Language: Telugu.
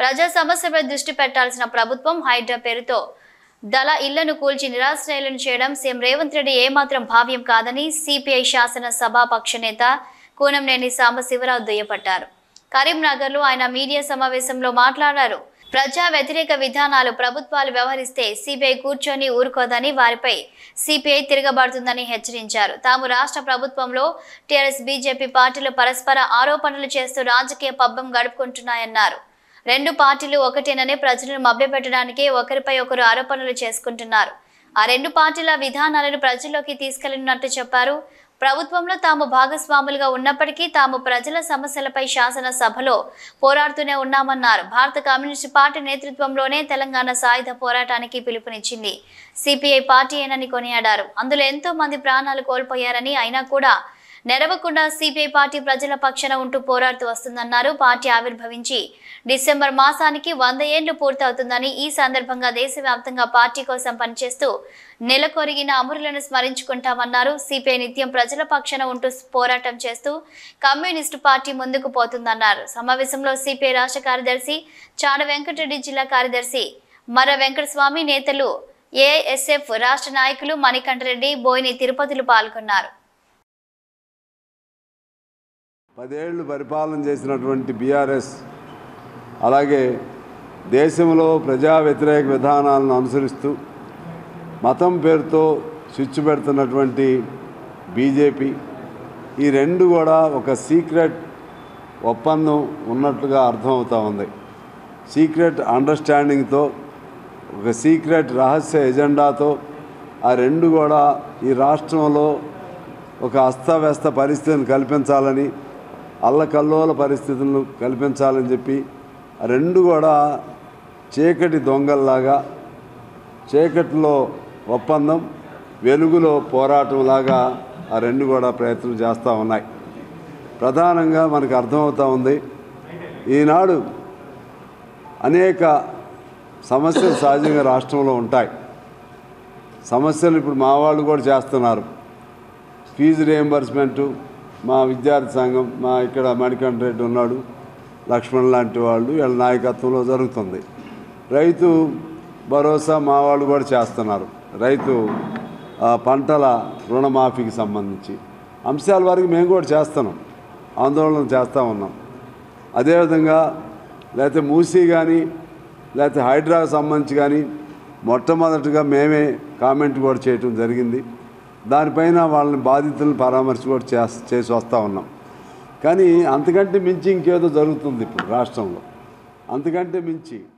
ప్రజా సమస్యపై దృష్టి పెట్టాల్సిన ప్రభుత్వం హైడ్రా పేరుతో దళ ఇళ్లను కూల్చి నిరాశ్రయాలను చేయడం సీఎం రేవంత్ రెడ్డి ఏమాత్రం భావ్యం కాదని సిపిఐ శాసన సభాపక్ష నేత కూనంనేని సాంబశివరావు దుయ్యపట్టారు కరీంనగర్లో ఆయన మీడియా సమావేశంలో మాట్లాడారు ప్రజా వ్యతిరేక విధానాలు ప్రభుత్వాలు వ్యవహరిస్తే సిబిఐ కూర్చొని ఊరుకోదని వారిపై సిపిఐ తిరగబడుతుందని హెచ్చరించారు తాము రాష్ట్ర ప్రభుత్వంలో టీఆర్ఎస్ బీజేపీ పార్టీలు పరస్పర ఆరోపణలు చేస్తూ రాజకీయ పబ్బం గడుపుకుంటున్నాయన్నారు రెండు పార్టీలు ఒకటేనని ప్రజలను మభ్యపెట్టడానికే ఒకరిపై ఒకరు ఆరోపణలు చేసుకుంటున్నారు ఆ రెండు పార్టీల విధానాలను ప్రజల్లోకి తీసుకెళ్లినట్టు చెప్పారు ప్రభుత్వంలో తాము భాగస్వాములుగా ఉన్నప్పటికీ తాము ప్రజల సమస్యలపై శాసన సభలో పోరాడుతూనే ఉన్నామన్నారు భారత కమ్యూనిస్ట్ పార్టీ నేతృత్వంలోనే తెలంగాణ సాయుధ పోరాటానికి పిలుపునిచ్చింది సిపిఐ పార్టీ ఏనని కొనియాడారు అందులో ఎంతో మంది ప్రాణాలు కోల్పోయారని అయినా కూడా నెరవకుండా సిపిఐ పార్టీ ప్రజల పక్షాన ఉంటూ పోరాడుతూ వస్తుందన్నారు పార్టీ ఆవిర్భవించి డిసెంబర్ మాసానికి వంద ఏళ్లు పూర్తవుతుందని ఈ సందర్భంగా దేశవ్యాప్తంగా పార్టీ కోసం పనిచేస్తూ నెలకొరిగిన అమరులను స్మరించుకుంటామన్నారు సిపిఐ నిత్యం ప్రజల పక్షాన ఉంటూ పోరాటం చేస్తూ కమ్యూనిస్టు పార్టీ ముందుకు పోతుందన్నారు సమావేశంలో సిపిఐ రాష్ట్ర కార్యదర్శి చాడ వెంకటరెడ్డి జిల్లా కార్యదర్శి మర వెంకటస్వామి నేతలు ఏఎస్ఎఫ్ రాష్ట్ర నాయకులు మణికంఠరెడ్డి బోయిని తిరుపతిలు పాల్గొన్నారు పదేళ్లు పరిపాలన చేసినటువంటి బీఆర్ఎస్ అలాగే దేశంలో ప్రజా వ్యతిరేక విధానాలను అనుసరిస్తూ మతం పేరుతో స్విచ్ పెడుతున్నటువంటి బీజేపీ ఈ రెండు కూడా ఒక సీక్రెట్ ఒప్పందం ఉన్నట్లుగా అర్థమవుతా ఉంది సీక్రెట్ అండర్స్టాండింగ్తో ఒక సీక్రెట్ రహస్య ఎజెండాతో ఆ రెండు కూడా ఈ రాష్ట్రంలో ఒక అస్తవ్యస్త పరిస్థితిని కల్పించాలని అల్లకల్లోల పరిస్థితులను కల్పించాలని చెప్పి ఆ రెండు కూడా చీకటి దొంగల్లాగా చీకటిలో ఒప్పందం వెలుగులో పోరాటంలాగా ఆ రెండు కూడా ప్రయత్నం చేస్తూ ఉన్నాయి ప్రధానంగా మనకు అర్థమవుతూ ఉంది ఈనాడు అనేక సమస్యలు సహజంగా రాష్ట్రంలో ఉంటాయి సమస్యలు ఇప్పుడు మా వాళ్ళు కూడా చేస్తున్నారు ఫీజు రియంబర్స్మెంటు మా విద్యార్థి సంఘం మా ఇక్కడ మణికంఠ రెడ్డి ఉన్నాడు లక్ష్మణ్ లాంటి వాళ్ళు వీళ్ళ నాయకత్వంలో జరుగుతుంది రైతు భరోసా మా వాళ్ళు కూడా చేస్తున్నారు రైతు ఆ, పంటల రుణమాఫీకి సంబంధించి అంశాల వరకు మేము కూడా చేస్తున్నాం ఆందోళన చేస్తూ ఉన్నాం అదేవిధంగా లేకపోతే మూసీ కానీ లేకపోతే హైడ్రాకు సంబంధించి కానీ మొట్టమొదటిగా మేమే కామెంట్ కూడా చేయటం జరిగింది దానిపైన వాళ్ళని బాధితులను పరామర్శ కూడా చేస్ చేసి వస్తూ ఉన్నాం కానీ అంతకంటే మించి ఇంకేదో జరుగుతుంది ఇప్పుడు రాష్ట్రంలో అంతకంటే మించి